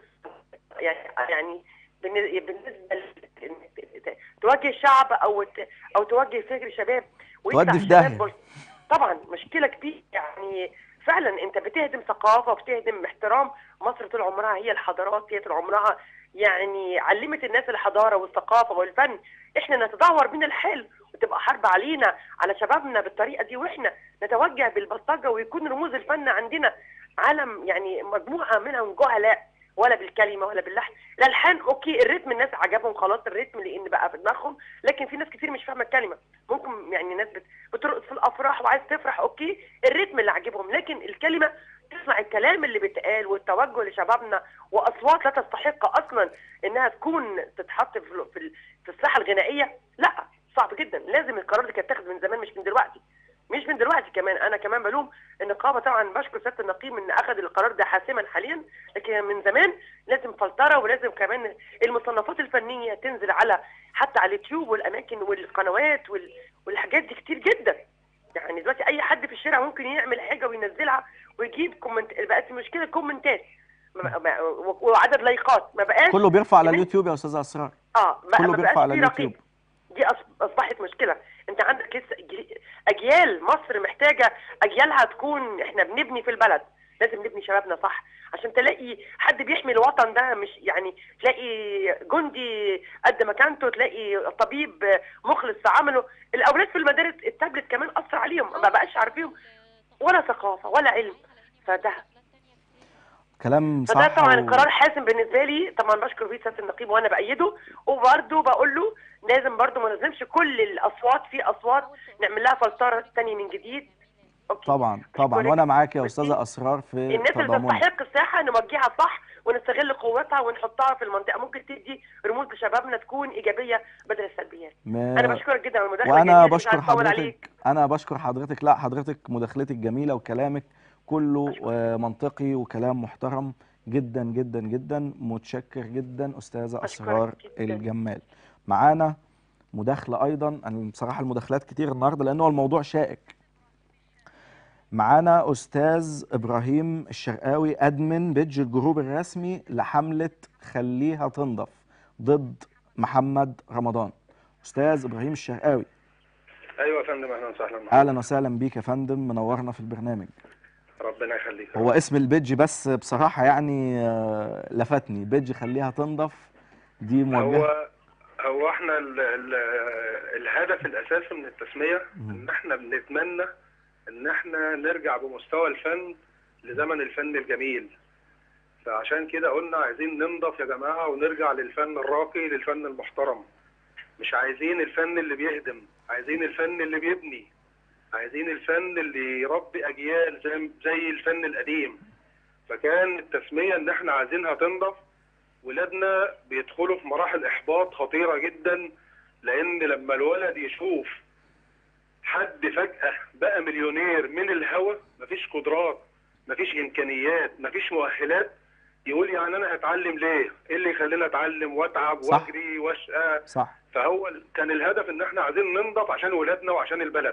يعني يعني بالن- بالنسبه ل- إنك ت- ت- توجه شعب او ت- او توجه فكر شباب ويطلع تودي في الشباب داهية. بل- طبعا مشكله كبيره يعني فعلا انت بتهدم ثقافه وبتهدم احترام مصر طول عمرها هي الحضارات هي طول عمرها يعني علمت الناس الحضاره والثقافه والفن احنا نتدهور بينا الحال وتبقى حرب علينا على شبابنا بالطريقه دي واحنا نتوجه بالبلطجه ويكون رموز الفن عندنا عالم يعني مجموعه منهم جهلاء ولا بالكلمه ولا باللحن الالحان اوكي الريتم الناس عجبهم خلاص الريتم لان بقى في دماغهم لكن في ناس كتير مش فاهمه الكلمه ممكن يعني ناس بت- بترقص في الافراح وعايز تفرح اوكي الريتم اللي عاجبهم لكن الكلمه تسمع الكلام اللي بيتقال والتوجه لشبابنا واصوات لا تستحق اصلا انها تكون تتحط في ال- في ال- في الساحه الغنائيه لا صعب جدا لازم القرار ده كان اتاخد من زمان مش من دلوقتي مش من دلوقتي كمان انا كمان بلوم النقابه طبعا بشكر سياده النقيب ان اخذ القرار ده حاسما حاليا لكن من زمان لازم فلتره ولازم كمان المصنفات الفنيه تنزل على حتى على اليوتيوب والاماكن والقنوات وال... والحاجات دي كتير جدا يعني دلوقتي اي حد في الشارع ممكن يعمل حاجه وينزلها ويجيب كومنت بقت المشكله كومنتات ما- ما- وعدد لايكات ما بقاش كله بيرفع على كمان- اليوتيوب يا استاذه اسرار اه ما كله ما بيرفع بقاش على في اليوتيوب رقيب دي أص- اصبحت مشكله انت عندك لسه ج- اجيال مصر محتاجه اجيالها تكون احنا بنبني في البلد لازم نبني شبابنا صح عشان تلاقي حد بيحمي الوطن ده مش يعني تلاقي جندي قد مكانته تلاقي طبيب مخلص في عمله الاولاد في المدارس التابلت كمان اثر عليهم ما بقاش عارفين ولا ثقافه ولا علم فده كلام فده صح طبعا و- قرار حاسم بالنسبه لي طبعا بشكر فيه سياده النقيب وانا بايده وبرده بقول له لازم برده ما نظلمش كل الاصوات في اصوات نعمل لها فلتره تاني من جديد اوكي طبعا طبعا أشكرك. وانا معاك يا بس استاذه دي- اسرار في الناس اللي تضامنك تستحق الساحه نوجهها صح ونستغل قوتها ونحطها في المنطقه ممكن تدي رموز لشبابنا تكون ايجابيه بدل السلبيات م... انا بشكرك جدا على المداخله وانا الجميلة دي، مش بشكر عايزة أطول عليك. حضرتك انا بشكر حضرتك لا حضرتك مداخلتك جميله وكلامك كله آه، منطقي وكلام محترم جدا جدا جدا متشكر جدا استاذه أشكرك اسرار جداً. الجمال معانا مداخله ايضا انا بصراحه المداخلات كتير النهارده لان هو الموضوع شائك معانا استاذ ابراهيم الشرقاوي ادمن بيدج الجروب الرسمي لحمله خليها تنضف ضد محمد رمضان استاذ ابراهيم الشرقاوي ايوه يا فندم اهلا وسهلا معاك اهلا وسهلا بيك يا فندم منورنا في البرنامج ربنا يخليك هو اسم البيدج بس بصراحه يعني آه، لفتني بيدج خليها تنضف دي موجهه هو هو احنا ال ال الهدف الاساسي من التسميه مم. ان احنا بنتمنى ان احنا نرجع بمستوى الفن لزمن الفن الجميل فعشان كده قلنا عايزين ننضف يا جماعه ونرجع للفن الراقي للفن المحترم مش عايزين الفن اللي بيهدم عايزين الفن اللي بيبني عايزين الفن اللي يربي اجيال زي زي الفن القديم فكان التسميه ان احنا عايزينها تنضف ولادنا بيدخلوا في مراحل احباط خطيره جدا لان لما الولد يشوف حد فجاه بقى مليونير من الهوا مفيش قدرات مفيش امكانيات مفيش مؤهلات يقول يعني انا هتعلم ليه؟ ايه اللي يخليني اتعلم واتعب صح. واجري واشقى صح فهو ال- كان الهدف ان احنا عايزين ننضف عشان ولادنا وعشان البلد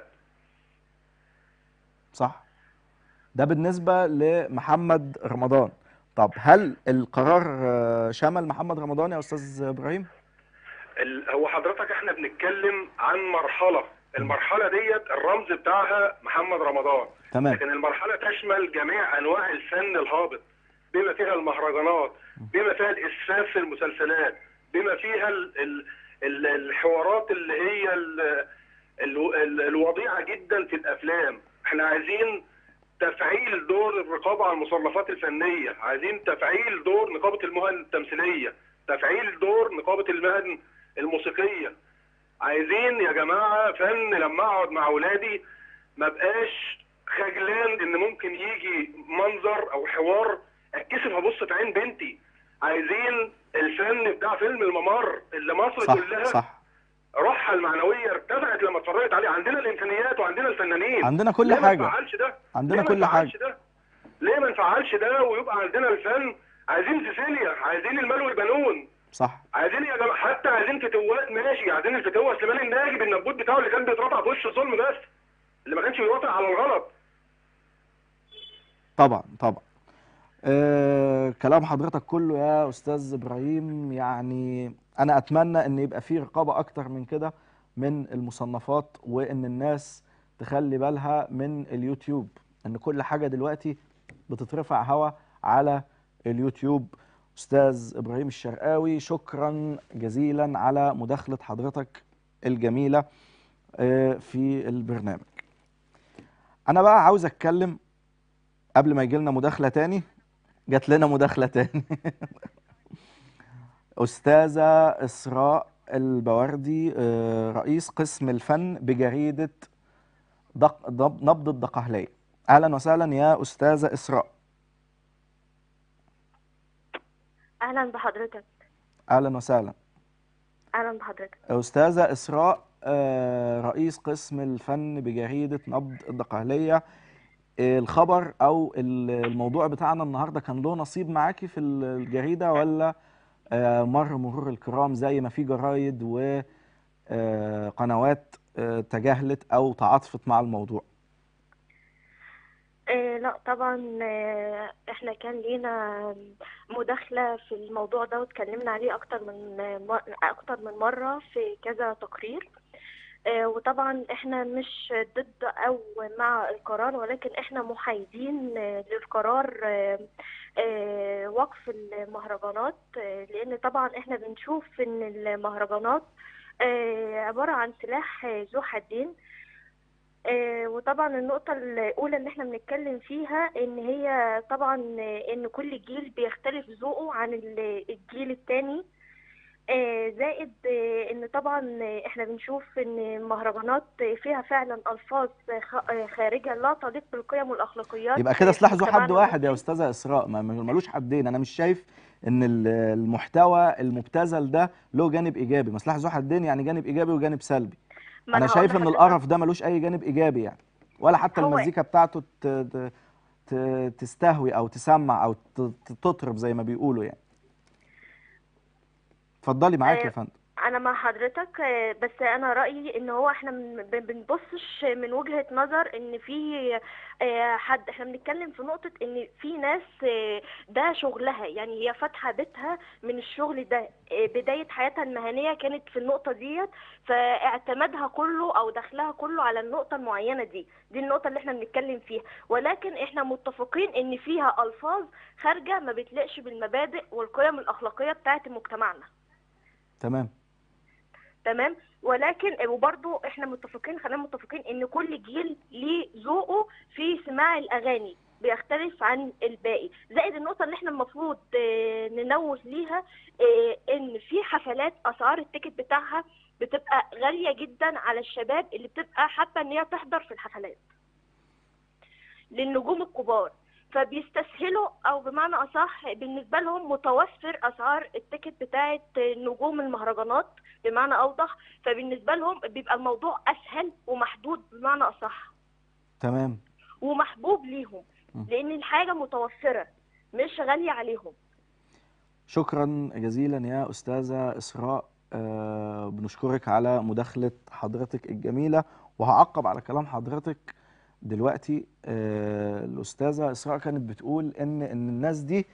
صح ده بالنسبه لمحمد رمضان طب هل القرار آه، شمل محمد رمضان يا استاذ ابراهيم ال- هو حضرتك احنا بنتكلم عن مرحله المرحله ديت الرمز بتاعها محمد رمضان تمام لكن المرحله تشمل جميع انواع الفن الهابط بما فيها المهرجانات بما فيها الاسفاف في المسلسلات بما فيها ال ال ال الحوارات اللي هي ال ال ال الوضيعه جدا في الافلام احنا عايزين تفعيل دور الرقابه على المصنفات الفنيه عايزين تفعيل دور نقابه المهن التمثيليه تفعيل دور نقابه المهن الموسيقيه عايزين يا جماعه فن لما اقعد مع اولادي ما بقاش خجلان ان ممكن يجي منظر او حوار اتكسف ابص في عين بنتي عايزين الفن بتاع فيلم الممر اللي مصر صح كلها صح روحها المعنويه ارتفعت لما اتفرجت عليه عندنا الامكانيات وعندنا الفنانين عندنا كل ليه حاجة. ما نفعلش ده عندنا ليه ما كل نفعلش ده ليه ما نفعلش ده ويبقى عندنا الفن عايزين سيسيليا عايزين المال والبنون صح عايزين يا جماعه حتى عايزين فتوات ماشي عايزين الفتوه سليمان الناجي بالنبوت بتاعه اللي كان بيترفع في وش الظلم بس اللي ما كانش بيوافق على الغلط طبعا طبعا آه كلام حضرتك كله يا استاذ ابراهيم يعني انا اتمنى ان يبقى في رقابه اكتر من كده من المصنفات وان الناس تخلي بالها من اليوتيوب ان كل حاجه دلوقتي بتترفع هوا على اليوتيوب استاذ ابراهيم الشرقاوي شكرا جزيلا على مداخله حضرتك الجميله آه، في البرنامج انا بقى عاوز اتكلم قبل ما يجي لنا مداخله تاني جات لنا مداخله تاني استاذه اسراء البوردي آه، رئيس قسم الفن بجريده دق... دب- نبض الدقهليه اهلا وسهلا يا استاذه اسراء اهلا بحضرتك اهلا وسهلا اهلا بحضرتك استاذه اسراء آه، رئيس قسم الفن بجريده نبض الدقهليه آه، الخبر او ال- الموضوع بتاعنا النهارده كان له نصيب معاكي في ال- الجريده ولا آه، مر مرور الكرام زي ما في جرايد وقنوات تجاهلت او تعاطفت مع الموضوع آه لا طبعا آه احنا كان لينا مداخلة في الموضوع ده واتكلمنا عليه اكتر من مر- اكتر من مرة في كذا تقرير آه وطبعا احنا مش ضد او مع القرار ولكن احنا محايدين آه للقرار آه آه وقف المهرجانات آه لان طبعا احنا بنشوف ان المهرجانات آه عبارة عن سلاح آه، ذو حدين آه، وطبعا النقطة الأولى اللي احنا بنتكلم فيها إن هي طبعا آه، إن كل جيل بيختلف ذوقه عن ال- الجيل التاني آه، زائد آه، إن طبعا آه، احنا بنشوف إن المهرجانات فيها فعلا ألفاظ خ- آه، خارجة لا تليق بالقيم والأخلاقيات يبقى كده في سلاح ذو حد مجتمعنا واحد يا المصري. استاذه اسراء ما ما- ملوش حدين انا مش شايف ان ال- المحتوى المبتذل ده له جانب ايجابي ما سلاح ذو حدين يعني جانب ايجابي وجانب سلبي ما انا هقول شايف ان لحضرتك- القرف ده ملوش اي جانب ايجابي يعني ولا حتى هو- المزيكا بتاعته ت- ت- ت- تستهوي او تسمع او ت- ت- تطرب زي ما بيقولوا يعني اتفضلي معاك يا آه، فندم انا مع حضرتك آه، بس انا رايي ان هو احنا من- ب- بنبصش من وجهة نظر ان في آه، حد احنا بنتكلم في نقطة ان في ناس آه، ده شغلها يعني هي فاتحة بيتها من الشغل ده آه، بداية حياتها المهنية كانت في النقطة ديت فاعتمادها كله او دخلها كله على النقطة المعينة دي دي النقطة اللي احنا بنتكلم فيها ولكن احنا متفقين ان فيها الفاظ خارجة ما بتليقش بالمبادئ والقيم الاخلاقية بتاعت مجتمعنا تمام تمام ولكن وبرضو احنا متفقين خلينا متفقين ان كل جيل ليه ذوقه في سماع الاغاني بيختلف عن الباقي زائد النقطة اللي احنا المفروض آه، ننوه ليها آه، ان في حفلات اسعار التيكت بتاعها بتبقى غالية جدا على الشباب اللي بتبقى حابة ان هي تحضر في الحفلات للنجوم الكبار فبيستسهلوا او بمعنى اصح بالنسبه لهم متوفر اسعار التيكت بتاعه نجوم المهرجانات بمعنى اوضح فبالنسبه لهم بيبقى الموضوع اسهل ومحدود بمعنى اصح تمام ومحبوب ليهم م. لان الحاجه متوفره مش غاليه عليهم شكرا جزيلا يا استاذه اسراء آه بنشكرك على مداخله حضرتك الجميله وهعقب على كلام حضرتك دلوقتي آه الاستاذه اسراء كانت بتقول ان ان الناس دي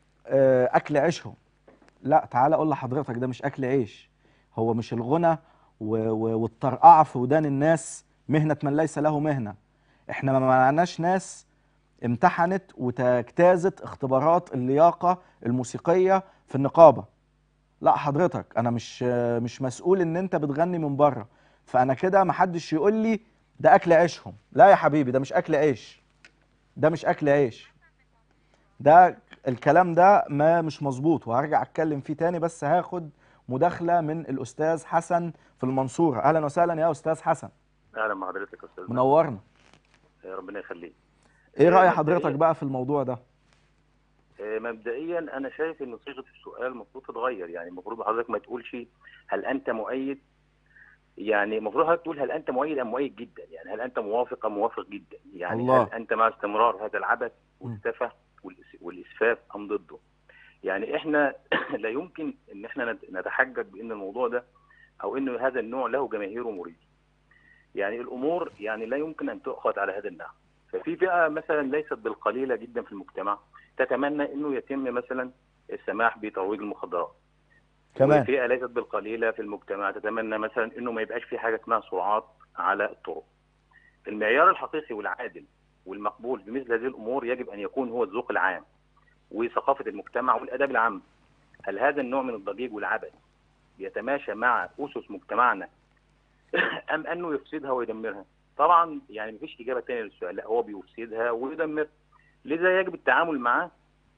آه اكل عيشهم لا تعالى اقول لحضرتك ده مش اكل عيش هو مش الغنى و- و- والطرقعه في ودان الناس مهنه من ليس له مهنه احنا ما معناش ناس امتحنت وتجتازت اختبارات اللياقه الموسيقيه في النقابه لا حضرتك انا مش مش مسؤول ان انت بتغني من بره فانا كده محدش يقول لي ده اكل عيشهم لا يا حبيبي ده مش اكل عيش ده مش اكل عيش ده الكلام ده ما مش مظبوط وهرجع اتكلم فيه تاني بس هاخد مداخله من الاستاذ حسن في المنصوره اهلا وسهلا يا استاذ حسن اهلا مع حضرتك يا استاذ منورنا آه، ربنا يخليك ايه آه، راي مبدئياً- حضرتك بقى في الموضوع ده آه، مبدئيا انا شايف ان صيغه السؤال المفروض تتغير يعني المفروض حضرتك ما تقولش هل انت مؤيد يعني المفروض حضرتك تقول هل انت مؤيد ام مؤيد جدا يعني هل انت موافق ام موافق جدا يعني الله. هل انت مع استمرار هذا العبث م. والسفه والإس- والاسفاف ام ضده يعني احنا لا يمكن ان احنا نت- نتحجج بان الموضوع ده او ان هذا النوع له جماهير مريد يعني الامور يعني لا يمكن ان تؤخذ على هذا النحو ففي فئه مثلا ليست بالقليله جدا في المجتمع تتمنى انه يتم مثلا السماح بترويج المخدرات كمان وفئه ليست بالقليله في المجتمع تتمنى مثلا انه ما يبقاش في حاجه اسمها سرعات على الطرق المعيار الحقيقي والعادل والمقبول بمثل هذه الامور يجب ان يكون هو الذوق العام وثقافه المجتمع والاداب العام هل هذا النوع من الضجيج والعبث يتماشى مع اسس مجتمعنا ام انه يفسدها ويدمرها طبعا يعني مفيش اجابه ثانيه للسؤال لا هو بيفسدها ويدمرها لذا يجب التعامل معاه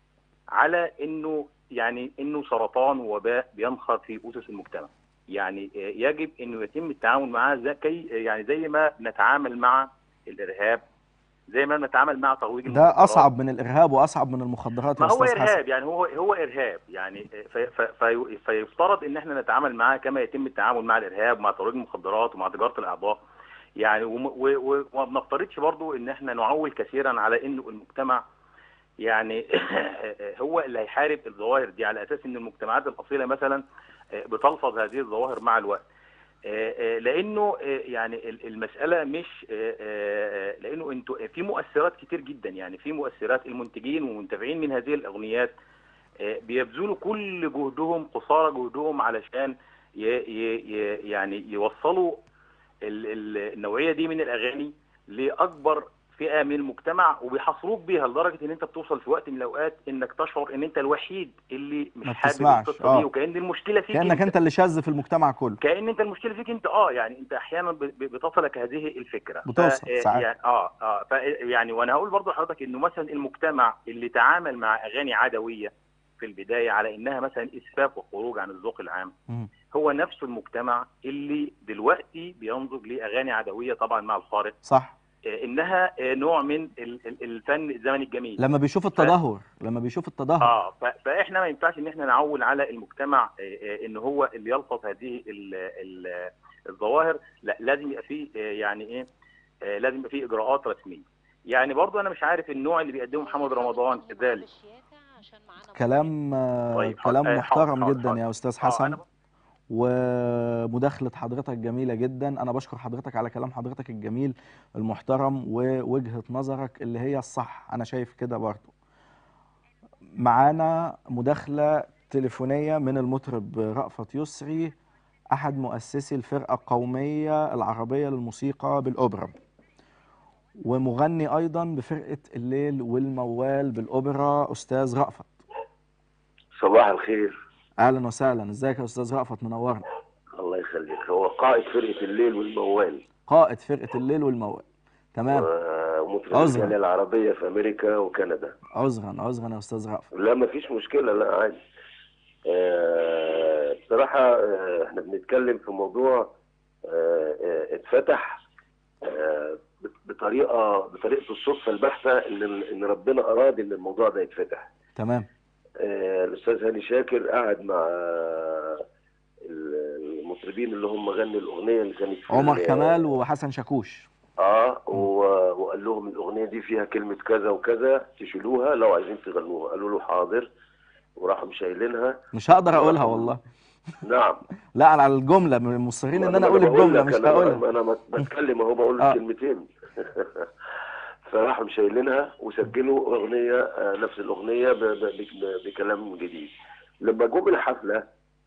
على انه يعني انه سرطان وباء بينخر في اسس المجتمع يعني آه، يجب انه يتم التعامل معاه زي كي يعني زي ما نتعامل مع الارهاب زي ما نتعامل مع ترويج ده المخدرات. اصعب من الارهاب واصعب من المخدرات يا ما هو استاذ حسن ارهاب يعني هو هو ارهاب يعني في في في فيفترض ان احنا نتعامل معاه كما يتم التعامل مع الارهاب مع ترويج المخدرات ومع تجاره الاعضاء يعني وم- و- و- وما بنفترضش برضو ان احنا نعول كثيرا على انه المجتمع يعني هو اللي هيحارب الظواهر دي على اساس ان المجتمعات الاصيله مثلا بتلفظ هذه الظواهر مع الوقت لانه يعني المساله مش لانه انتوا في مؤثرات كتير جدا يعني في مؤثرات المنتجين والمنتفعين من هذه الاغنيات بيبذلوا كل جهدهم قصارى جهدهم علشان ي ي يعني يوصلوا ال- ال- النوعيه دي من الاغاني لاكبر فئه من المجتمع وبيحاصروك بيها لدرجه ان انت بتوصل في وقت من الاوقات انك تشعر ان انت الوحيد اللي مش ما حابب بتسمعش، القصه آه. دي وكان المشكله فيك كانك انت اللي شاذ في المجتمع كله كان انت المشكله فيك انت اه يعني انت احيانا ب- ب- بتصلك هذه الفكره بتوصل ف- آه، ساعات. يعني اه اه ف يعني وانا هقول برضه لحضرتك انه مثلا المجتمع اللي تعامل مع اغاني عدويه في البدايه على انها مثلا اسفاف وخروج عن الذوق العام مم. هو نفس المجتمع اللي دلوقتي بينضج لاغاني عدويه طبعا مع الفارق صح آه، انها آه، نوع من ال- ال- الفن الزمني الجميل لما بيشوف التدهور لما بيشوف التدهور اه ف- فاحنا ما ينفعش ان احنا نعول على المجتمع آه، آه، ان هو اللي يلفظ هذه ال ال الظواهر لا لازم يبقى فيه آه، يعني ايه آه، لازم يبقى فيه اجراءات رسميه يعني برضو انا مش عارف النوع اللي بيقدمه محمد رمضان كذلك كلام آه، طيب، حاضر. كلام آه، محترم حاضر، جدا حاضر. يا استاذ آه، حسن أنا- ومداخلة حضرتك جميلة جدا أنا بشكر حضرتك على كلام حضرتك الجميل المحترم ووجهة نظرك اللي هي الصح أنا شايف كده برضو معانا مداخلة تليفونية من المطرب رأفت يسري أحد مؤسسي الفرقة القومية العربية للموسيقى بالأوبرا ومغني أيضا بفرقة الليل والموال بالأوبرا أستاذ رأفت صباح الخير أهلا وسهلا إزيك يا أستاذ رأفت منورنا الله يخليك هو قائد فرقة الليل والموال قائد فرقة الليل والموال تمام ومطرب عذرا. الجالية العربية في أمريكا وكندا عذرا عذرا يا أستاذ رأفت لا مفيش مشكلة لا عادي آه، بصراحة آه، احنا بنتكلم في موضوع آه، آه، اتفتح آه، بطريقة بطريقة الصدفة البحتة ان ان ربنا اراد ان الموضوع ده يتفتح تمام آه، الاستاذ هاني شاكر قعد مع آه، المطربين اللي هم غنوا الاغنيه اللي كانت في عمر ال- كمال وحسن شاكوش اه و- وقال لهم الاغنيه دي فيها كلمه كذا وكذا تشيلوها لو عايزين تغنوها قالوا له حاضر وراحوا مشايلينها مش هقدر أقولها والله نعم لا على الجملة مصرين إن ما أنا أقول بقول الجملة لك، مش أنا- هقولها انا بت- بتكلم اهو بقول آه. الكلمتين فراحوا مشايلينها وسجلوا اغنيه آه، نفس الاغنيه ب- ب- ب- بكلام جديد لما جم الحفله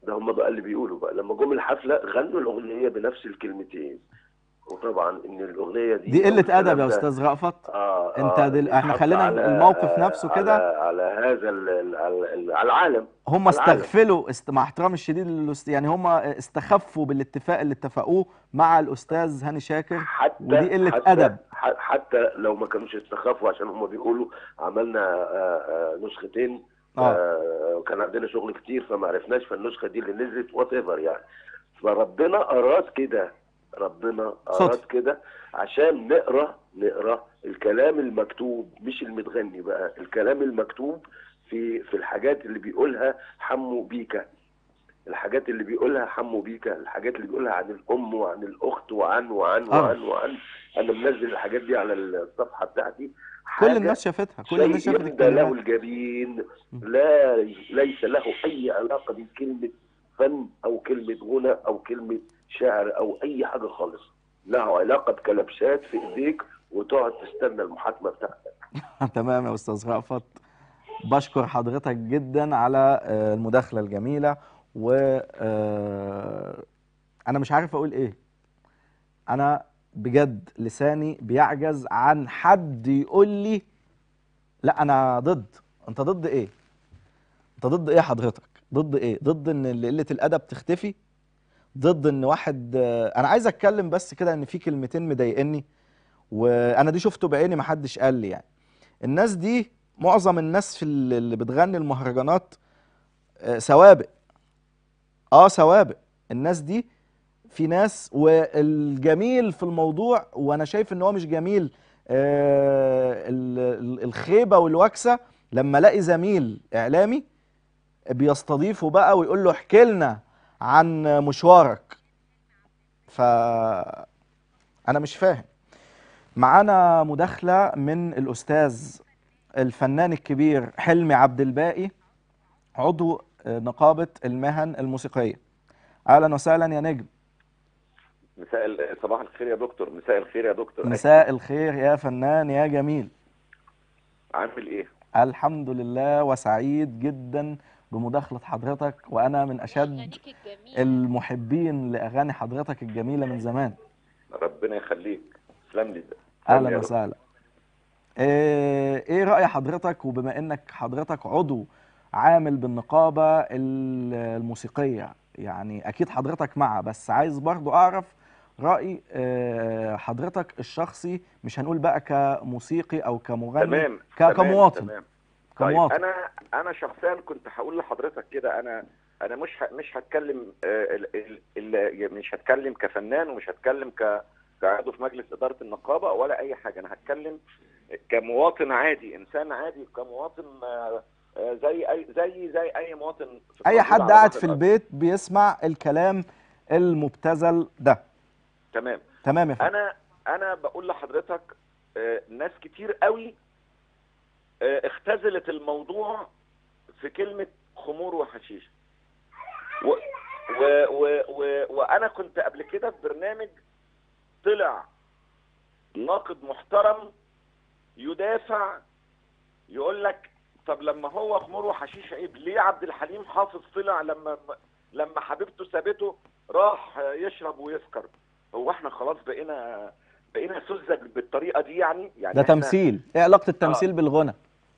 ده هم بقى اللي بيقولوا بقى لما جم الحفله غنوا الاغنيه بنفس الكلمتين وطبعا ان الاغنيه دي دي أو قله الكلام ادب يا ده- استاذ رأفت اه انت آه، دل... احنا بيتحط خلينا على- الموقف نفسه على- كده على هذا ال- ال- على ال- على العالم هم العالم. استغفلوا است... مع احترامي الشديد للأست... يعني هم استخفوا بالاتفاق اللي اتفقوه مع الاستاذ هاني شاكر حتى ودي قلة حتى أدب. ح- حتى لو ما كانوش استخفوا عشان هم بيقولوا عملنا آه، آه، نسختين اه آه، وكان عندنا شغل كتير فما عرفناش فالنسخه دي اللي نزلت وات ايفر يعني فربنا اراد كده ربنا اراد صدفة. كده عشان نقرا نقرا الكلام المكتوب مش المتغني بقى الكلام المكتوب في في الحاجات اللي بيقولها حمو بيكا الحاجات اللي بيقولها حمو بيكا الحاجات اللي بيقولها عن الام وعن الاخت وعن وعن آه. وعن وعن انا منزل الحاجات دي على الصفحه بتاعتي كل حاجة الناس شافتها كل الناس شيء شافت يبدى له الكلمات الجبين لا ليس له اي علاقه بكلمه فن او كلمه غنى او كلمه شعر او اي حاجه خالص له علاقه بكلبشات في ايديك وتقعد تستنى المحاكمه بتاعتك تمام يا استاذ رأفت بشكر حضرتك جدا على آه، المداخله الجميله و آه، انا مش عارف اقول ايه انا بجد لساني بيعجز عن حد يقول لي لا انا ضد انت ضد ايه انت ضد ايه حضرتك ضد ايه ضد ان قله الادب تختفي ضد ان واحد آه، انا عايز اتكلم بس كده ان في كلمتين مضايقني وانا دي شفته بعيني محدش قال لي يعني الناس دي معظم الناس في ال- اللي بتغني المهرجانات آه، سوابق اه سوابق الناس دي في ناس والجميل في الموضوع وانا شايف ان هو مش جميل آه ال- ال- الخيبه والوكسه لما الاقي زميل اعلامي بيستضيفه بقى ويقول له احكي لنا عن مشوارك ف انا مش فاهم معانا مداخله من الاستاذ الفنان الكبير حلمي عبد الباقي عضو نقابه المهن الموسيقيه اهلا وسهلا يا نجم مساء ال- صباح الخير يا دكتور مساء الخير يا دكتور مساء الخير يا فنان يا جميل عامل ايه الحمد لله وسعيد جدا بمداخلة حضرتك وأنا من أشد المحبين لأغاني حضرتك الجميلة من زمان ربنا يخليك تسلم لي تسلم لي أهلا يا وسهلا إيه إيه رأي حضرتك وبما إنك حضرتك عضو عامل بالنقابة ال- الموسيقية يعني أكيد حضرتك مع بس عايز برضو أعرف رأي آه، حضرتك الشخصي مش هنقول بقى كموسيقي أو كمغني تمام ك- تمام، كمواطن تمام. طيب كمواطن انا انا شخصيا كنت هقول لحضرتك كده انا انا مش ه- مش هتكلم آه، ال- ال- ال- مش هتكلم كفنان ومش هتكلم ك كعضو في مجلس اداره النقابه ولا اي حاجه انا هتكلم كمواطن عادي انسان عادي كمواطن آه، آه، زي اي زي زي اي مواطن في اي موجود حد على قاعد وجه في الأرض. البيت بيسمع الكلام المبتذل ده تمام تمام يا فندم انا انا بقول لحضرتك آه، ناس كتير قوي آه، اختزلت الموضوع في كلمة خمور وحشيش و و و و وانا كنت قبل كده في برنامج طلع ناقد محترم يدافع يقول لك طب لما هو خمور وحشيش عيب ليه عبد الحليم حافظ طلع لما لما حبيبته سابته راح يشرب ويسكر هو احنا خلاص بقينا بقينا سذج بالطريقه دي يعني يعني ده احنا تمثيل ايه علاقة التمثيل بالغنى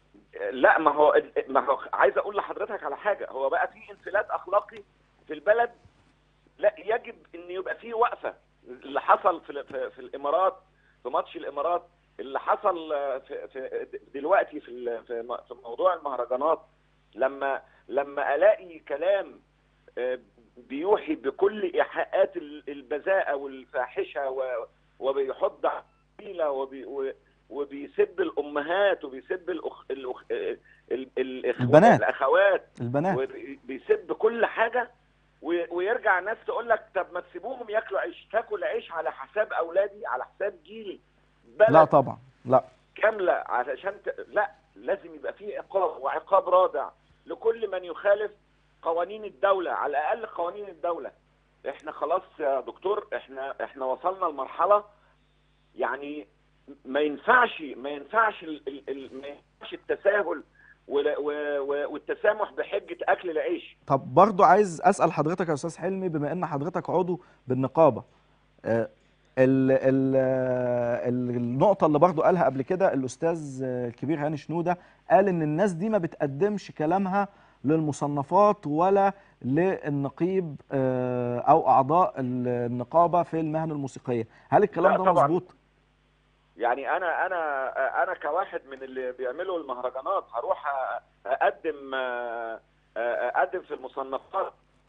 لا ما هو ما هو عايز اقول لحضرتك على حاجه هو بقى في انفلات اخلاقي في البلد لا يجب ان يبقى في وقفه اللي حصل في في, في الامارات في ماتش الامارات اللي حصل في, في دلوقتي في ال- في م- في موضوع المهرجانات لما لما الاقي كلام آه، بيوحي بكل ايحاءات ال- البذاءه والفاحشه و- وبيحض عقيله وبي و- وبيسب الامهات وبيسب الأخ... الأخ... ال... ال... الإخوة- البنات. الاخوات البنات وبيسب كل حاجه و... ويرجع الناس تقول لك طب ما تسيبوهم ياكلوا عيش تاكل عيش على حساب اولادي على حساب جيلي بلد لا طبعا لا كامله علشان ت... لا لازم يبقى في عقاب وعقاب رادع لكل من يخالف قوانين الدوله على الاقل قوانين الدوله احنا خلاص يا دكتور احنا احنا وصلنا لمرحله يعني ما ينفعش ما ينفعش ال... ال... ال... ما ينفعش التساهل ولا- و- و- والتسامح بحجه اكل العيش طب برضو عايز اسال حضرتك يا استاذ حلمي بما ان حضرتك عضو بالنقابه آه، ال ال آه، ال- النقطه اللي برضو قالها قبل كده الاستاذ آه، الكبير هاني شنوده قال ان الناس دي ما بتقدمش كلامها للمصنفات ولا للنقيب آه، او اعضاء النقابه في المهن الموسيقيه هل الكلام لا ده طبعاً. مظبوط يعني انا انا انا كواحد من اللي بيعملوا المهرجانات هروح أ- اقدم أ- اقدم في المصنفات أ-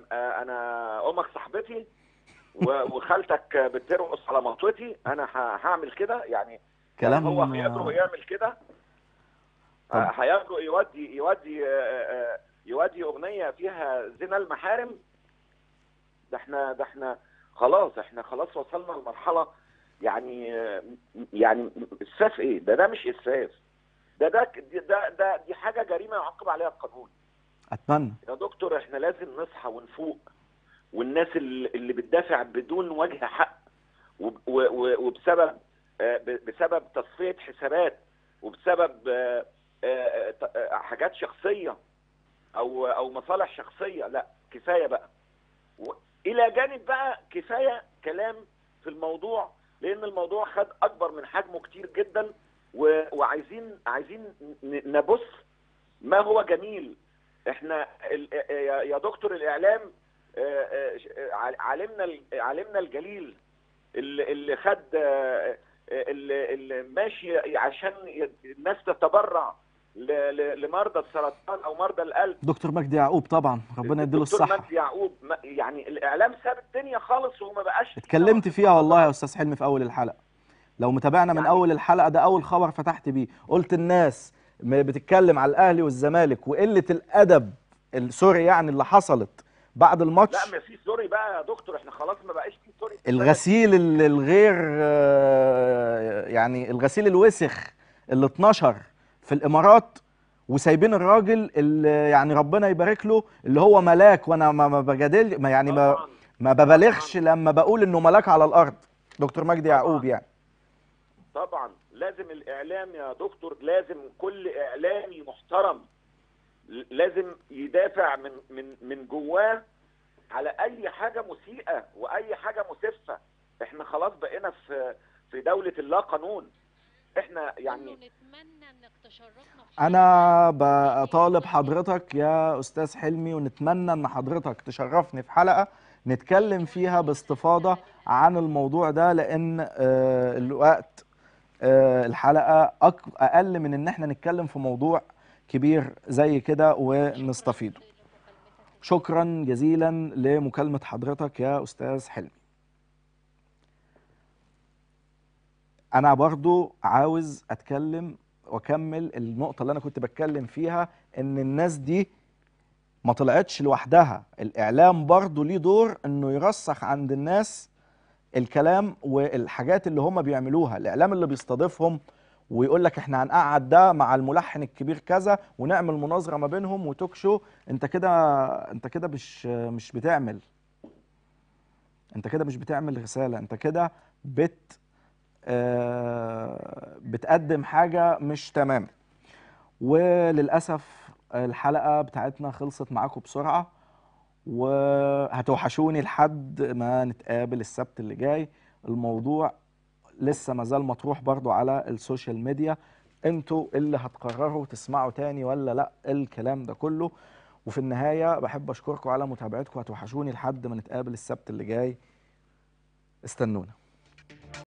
انا امك صاحبتي و- وخالتك بترقص على مطوتي انا ه- هعمل كده يعني كلام هو هيجرؤ يعمل كده طب. هيجرؤ يودي يودي يودي اغنيه فيها زنا المحارم ده احنا ده احنا خلاص احنا خلاص وصلنا لمرحله يعني يعني اسفاف ايه ده ده مش اسفاف ده ده ده, ده دي حاجه جريمه يعاقب عليها القانون اتمنى يا دكتور احنا لازم نصحى ونفوق والناس اللي اللي بتدافع بدون وجه حق وب- و- و- وبسبب آه، ب- بسبب تصفيه حسابات وبسبب آه، آه، ت- آه، حاجات شخصيه او او مصالح شخصيه لا كفايه بقى و- الى جانب بقى كفايه كلام في الموضوع لان الموضوع خد اكبر من حجمه كتير جدا و- وعايزين عايزين ن- نبص ما هو جميل احنا ال- يا يا دكتور الاعلام آه، آه، ع- علمنا ال- علمنا الجليل اللي اللي خد آه، اللي اللي ماشي عشان ي- الناس تتبرع ل- ل- لمرضى السرطان او مرضى القلب دكتور مجدي يعقوب طبعا ربنا يديله الدكتور الصحه مجدي يعقوب ما- يعني الاعلام ساب الدنيا خالص وما بقاش اتكلمت فيها والله يا استاذ حلمي في اول الحلقه لو متابعنا من يعني- اول الحلقه ده اول خبر فتحت بيه قلت الناس م- بتتكلم على الاهلي والزمالك وقله الادب ال- سوري يعني اللي حصلت بعد الماتش لا ما في سوري بقى يا دكتور احنا خلاص ما بقاش في سوري في البلد. الغسيل ال- الغير آه، يعني الغسيل الوسخ اللي اتنشر في الامارات وسايبين الراجل اللي يعني ربنا يبارك له اللي هو ملاك وانا ما ما بجادل ما يعني ما طبعاً. ما ببالغش لما بقول انه ملاك على الارض دكتور مجدي يعقوب يعني طبعا لازم الاعلام يا دكتور لازم كل اعلامي محترم ل- لازم يدافع من من من جواه على اي حاجه مسيئه واي حاجه مسفه احنا خلاص بقينا في في دوله اللا قانون احنا يعني نتمنى انك تشرفنا في انا حلقة بطالب حضرتك يا استاذ حلمي ونتمنى ان حضرتك تشرفني في حلقه نتكلم فيها باستفاضه عن الموضوع ده لان آه، الوقت آه، الحلقه أك- اقل من ان احنا نتكلم في موضوع كبير زي كده ونستفيده شكرا جزيلا لمكالمه حضرتك يا استاذ حلمي انا برضو عاوز اتكلم واكمل النقطه اللي انا كنت بتكلم فيها ان الناس دي ما طلعتش لوحدها الاعلام برضو ليه دور انه يرسخ عند الناس الكلام والحاجات اللي هم بيعملوها الاعلام اللي بيستضيفهم ويقول لك احنا هنقعد ده مع الملحن الكبير كذا ونعمل مناظره ما بينهم وتوك شو انت كده انت كده مش مش بتعمل انت كده مش بتعمل رساله انت كده بت آه، بتقدم حاجه مش تمام وللاسف الحلقه بتاعتنا خلصت معاكم بسرعه وهتوحشوني لحد ما نتقابل السبت اللي جاي الموضوع لسه مازال مطروح برضو على السوشيال ميديا انتوا اللي هتقرروا تسمعوا تاني ولا لا الكلام ده كله وفي النهاية بحب أشكركم على متابعتكم هتوحشوني لحد ما نتقابل السبت اللي جاي استنونا